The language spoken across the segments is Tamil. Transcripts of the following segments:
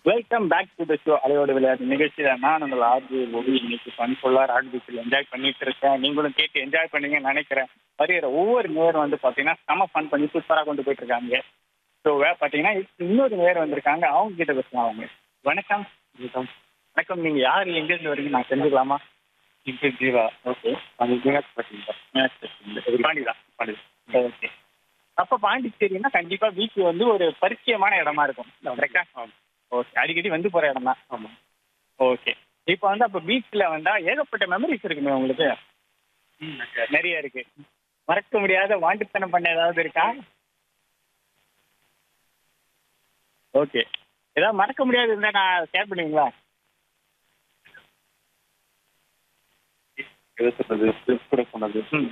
Welcome back to the show அலையோட விளையாட்டு நிகழ்ச்சியில நான் உங்கள் ஆர்ஜி ஒளி இன்னைக்கு ஃபன்ஃபுல்லா ராக் பீச்சில் என்ஜாய் பண்ணிட்டு இருக்கேன் நீங்களும் கேட்டு என்ஜாய் பண்ணீங்கன்னு நினைக்கிறேன் வருகிற ஒவ்வொரு நேரம் வந்து பாத்தீங்கன்னா செம ஃபன் பண்ணி சூப்பரா கொண்டு போயிட்டு இருக்காங்க ஸோ பாத்தீங்கன்னா இப்ப இன்னொரு நேரம் வந்திருக்காங்க அவங்க கிட்ட பேசலாம் அவங்க வணக்கம் வணக்கம் வணக்கம் நீங்க யார் எங்க இருந்து வரீங்க நான் தெரிஞ்சுக்கலாமா இப்போ ஜீவா ஓகே அது பாண்டி தான் பாண்டி ஓகே அப்ப பாண்டிச்சேரின்னா கண்டிப்பா பீச் வந்து ஒரு பரிச்சயமான இடமா இருக்கும் கரெக்டா ஓகே அடிக்கடி வந்து போற இடம் தான் ஆமா ஓகே இப்போ வந்து அப்ப பீச்ல வந்தா ஏகப்பட்ட மெமரிஸ் இருக்குமே உங்களுக்கு நிறைய இருக்கு மறக்க முடியாத வாண்டுத்தனம் பண்ண ஏதாவது இருக்கா ஓகே ஏதாவது மறக்க முடியாது இருந்தா நான் ஷேர் பண்ணுவீங்களா எது சொல்றது ஃப்ரெண்ட்ஸ் கூட போனது ம்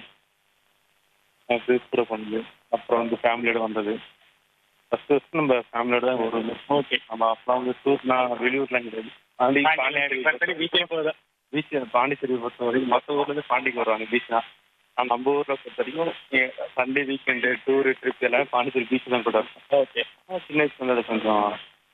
ஃப்ரெண்ட்ஸ் கூட போனது அப்புறம் வந்து ஃபேமிலியோட வந்தது ஃபர்ஸ்ட் ஃபர்ஸ்ட் நம்ம ஃபேமிலியோட தான் வருவோம் ஓகே நம்ம அப்பலாம் வந்து டூர்னா வெளியூர்லாம் கிடையாது பாண்டி பாண்டிச்சேரி பீச்சே போதும் பீச் பாண்டிச்சேரி பொறுத்த வரைக்கும் மற்ற ஊர்ல இருந்து பாண்டிக்கு வருவாங்க பீச் தான் ஆனால் நம்ம ஊர்ல பொறுத்த வரைக்கும் சண்டே வீக்கெண்டு டூரு ட்ரிப் எல்லாமே பாண்டிச்சேரி பீச் தான் கூட இருக்கும் ஓகே சின்ன வயசுல வந்து அது கொஞ்சம்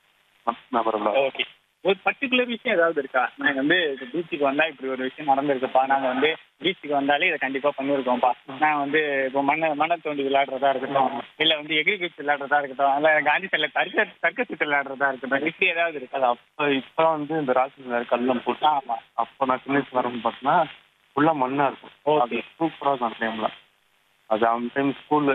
மெமரபுளா ஓகே ஒரு பர்டிகுலர் விஷயம் ஏதாவது இருக்கா நாங்க வந்து பீச்சுக்கு வந்தா இப்படி ஒரு விஷயம் நடந்திருக்குப்பா நாங்க வந்து பீச்சுக்கு வந்தாலே இதை கண்டிப்பா பண்ணிருக்கோம்ப்பா நான் வந்து இப்போ மண்ணை மண்ணை தோண்டி விளையாடுறதா இருக்கட்டும் இல்ல வந்து எகிரி குச்சி விளையாடுறதா இருக்கட்டும் இல்ல காந்தி சிலை தர்க்க தர்க்க சுத்து விளையாடுறதா இருக்கட்டும் இப்படி ஏதாவது இருக்கா அது அப்போ இப்போ வந்து இந்த ராசி கல்லம் போட்டு ஆமா அப்போ நான் சின்ன வயசுல வரும்போது பார்த்தீங்கன்னா ஃபுல்லாக மண்ணாக இருக்கும் Okay. அது சூப்பராக இருக்கும் அந்த டைமில் அது அந்த டைம் ஸ்கூல்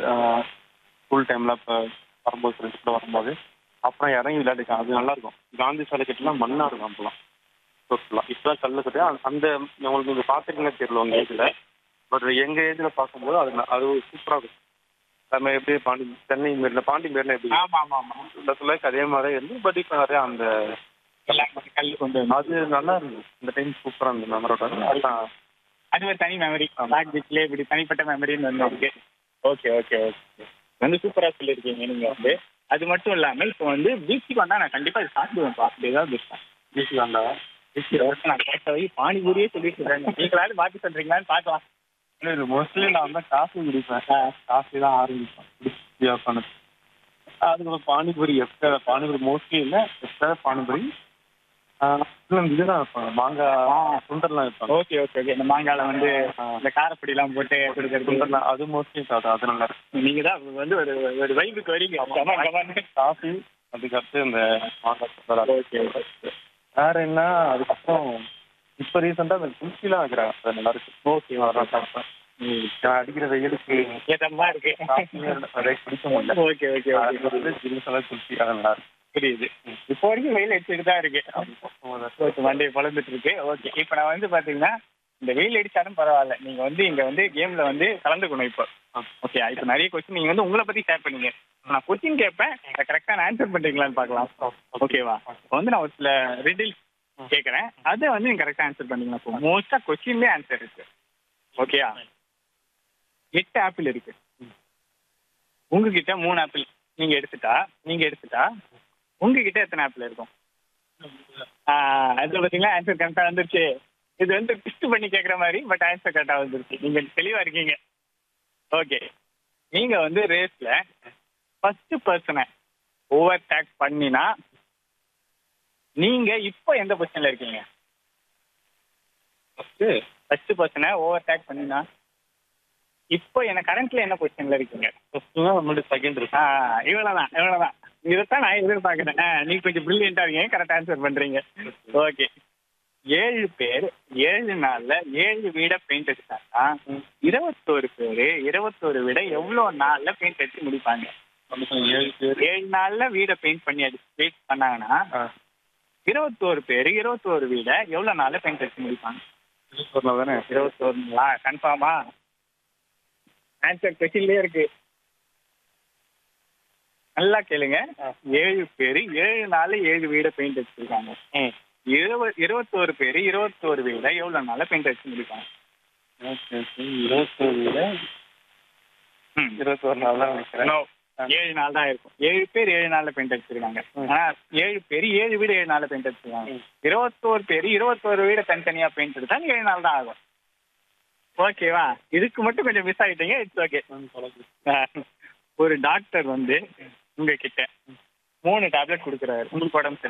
ஸ்கூல் டைமில் இப்போ வரும்போது ஃப்ரெண்ட்ஸ் கூட வரும்போது அப்புறம் இறங்கி விளையாடிருக்கேன் அது நல்லா இருக்கும் காந்தி சாலை கிட்டலாம் மண்ணாக இருக்கும் அப்போலாம் ஃபுல்லாக இப்போ கல்லு கட்டி அந்த உங்களுக்கு நீங்கள் பார்த்துருக்கீங்க தெரியல உங்கள் ஏஜில் பட் எங்கள் ஏஜில் பார்க்கும்போது அது ந- அது சூப்பராக இருக்கும் நம்ம எப்படி பாண்டி சென்னை மாரில பாண்டி மாரில எப்படி ஆமா ஆமா ஆமா இந்த சொல்லுக்கு அதே மாதிரி இருந்து பட் இப்போ நிறைய அந்த எல்லாம் கொஞ்சம் கல் கொண்டு வந்து அது நல்லா இருந்தது இந்த டைம் சூப்பராக இருந்தது மெமரோட அதுதான் அது ஒரு தனி மெமரி பிளாக் பீச்ல இப்படி தனிப்பட்ட மெமரின்னு வந்து இருக்கு ஓகே ஓகே ஓகே வந்து சூப்பரா சொல்லியிருக்கீங்க நீங்க வந்து அது மட்டும் இல்லாம இப்போ வந்து பீச்சுக்கு வந்தா நான் கண்டிப்பா இது சாப்பிடுவேன்ப்பா அப்படி ஏதாவது இருக்கா பீச்சுக்கு வந்தா பீச்சுக்கு வந்து நான் கேட்ட வரை பானிபூரியே சொல்லிட்டு இருக்கேன் நீங்களாவது மாத்தி சொல்றீங்களான்னு பார்க்கலாம் இல்லை இது மோஸ்ட்லி நான் வந்து காஃபி குடிப்பேன் காஃபி தான் ஆரம்பிப்பேன் குடிச்சு உட்காந்து அதுக்கப்புறம் பானிபூரி எப்போ பானிபூரி மோஸ்ட்லி இல்லை எப்போ பானிபூரி ஆஹ் இன்னும் இதுதான் வைப்பாங்க மாங்காய் சுண்டர்லாம் வைப்பாங்க ஓகே ஓகே ஓகே இந்த மாங்கால வந்து இந்த காரப்பொடி எல்லாம் போட்டு கொடுக்கறது சுண்டர்லாம் அது மோஸ்ட்லி சாப்பிடும் அது நல்லா இருக்கும் நீங்க தான் வந்து ஒரு ஒரு வைபுக்கு வரீங்க கமான், கமான். காஃபி அதுக்கடுத்து இந்த மாங்காய் சுண்டர் ஓகே வேற என்ன அதுக்கப்புறம் இப்போ ரீசெண்டாக அந்த குல்ஃபிலாம் வைக்கிறாங்க அது நல்லா இருக்கு ஓகே அதெல்லாம் சாப்பிட்டேன் நான் அடிக்கிற வெயிலுக்கு ஏதமா இருக்கு காஃபி நிறைய குடிக்க முடியல ஓகே ஓகே அது ஓகே வந்து ஜில்லுஸ் எல்லாம் குல்ஃபி அது நல்லா இருக்கு புரியுது இப்போ வரைக்கும் வெயில் அடிச்சுட்டு தான் இருக்கு ஓகே வண்டி பழந்துட்டு இருக்கு ஓகே இப்போ நான் வந்து பாத்தீங்கன்னா இந்த வெயில் அடிச்சாலும் பரவாயில்ல நீங்க வந்து இங்க வந்து கேம்ல வந்து கலந்துக்கணும் இப்போ ஓகே இப்போ நிறைய கொஸ்டின் நீங்க வந்து உங்களை பத்தி ஷேர் பண்ணீங்க நான் கொஸ்டின் கேட்பேன் கரெக்டா நான் ஆன்சர் பண்றீங்களான்னு பார்க்கலாம் ஓகேவா இப்போ வந்து நான் ஒரு சில ரிடில்ஸ் கேட்கறேன் அதை வந்து நீங்க கரெக்டா ஆன்சர் பண்ணீங்களா இப்போ மோஸ்டா கொஸ்டின்லேயே ஆன்சர் இருக்கு ஓகேயா எட்டு ஆப்பிள் இருக்கு உங்ககிட்ட மூணு ஆப்பிள் நீங்க எடுத்துட்டா நீங்க எடுத்துட்டா உங்ககிட்ட எத்தனை ஆப்பிள் இருக்கும் ஆ, அது பார்த்தீங்களா ஆன்சர் கரெக்டாக வந்துருச்சு இது வந்து ட்விஸ்ட் பண்ணி கேட்குற மாதிரி பட் ஆன்சர் கரெக்டாக வந்துருச்சு நீங்கள் தெளிவாக இருக்கீங்க ஓகே நீங்கள் வந்து ரேஸில் ஃபர்ஸ்ட் பர்சனை ஓவர் டேக் பண்ணினா நீங்கள் இப்போ எந்த பொசிஷனில் இருக்கீங்க ஃபர்ஸ்ட் ஃபர்ஸ்ட் பர்சனை ஓவர் டேக் பண்ணினா இப்போ என்ன கரண்ட்ல என்ன பொசிஷனில் இருக்கீங்க நம்மளுடைய செகண்ட் இருக்கு ஆ இவ்வளவுதான் இவ்வளவுதான் இதைத்தான் நான் எதிர்பார்க்கிறேன் ஆ, நீங்க கொஞ்சம் பிரில்லியண்டா இருக்கீங்க கரெக்ட் ஆன்சர் பண்றீங்க ஓகே ஏழு பேர் ஏழு நாள்ல ஏழு வீட பெயிண்ட் அடிச்சாங்கன்னா இருபத்தோரு பேரு இருபத்தோரு வீட எவ்வளவு நாள்ல பெயிண்ட் அடிச்சு முடிப்பாங்க ஏழு பேர் ஏழு நாள்ல வீட பெயிண்ட் பண்ணி அடிச்சு பெயிண்ட் பண்ணாங்கன்னா இருபத்தோரு பேர் இருபத்தோரு வீட எவ்வளவு நாள்ல பெயிண்ட் அடிச்சு முடிப்பாங்க சொல்லலாம் தானே இருபத்தோருங்களா கன்ஃபார்மா ஆன்சர் கொஸ்டின்லயே இருக்கு நல்லா கேளுங்க ஏழு பேர் ஏழு நாள் ஏழு வீட பெயிண்ட் அடிச்சிருக்காங்க இருபது இருபத்தோரு பேர் இருபத்தோரு வீட எவ்வளவு நாள்ல பெயிண்ட் அடிச்சு முடிப்பாங்க ஓகே ஓகே இருபத்தோரு ம். இருபத்தோரு நாள் தான் நினைக்கிறேன் No. ஏழு நாள் தான் இருக்கும் ஏழு பேர் ஏழு நாள்ல பெயிண்ட் அடிச்சிருக்காங்க ஆனா ஏழு பேர் ஏழு வீடு ஏழு நாள்ல பெயிண்ட் அடிச்சிருக்காங்க இருபத்தோரு பேர் இருபத்தோரு வீட தனித்தனியா பெயிண்ட் அடிச்சா ஏழு நாள் தான் ஆகும் ஓகேவா இதுக்கு மட்டும் கொஞ்சம் மிஸ் ஆகிட்டீங்க இட்ஸ் ஓகே ஒரு டாக்டர் வந்து உங்ககிட்ட மூணு டேப்லெட் கொடுக்குறாரு உங்களுக்கு உடம்பு சரியில்லை.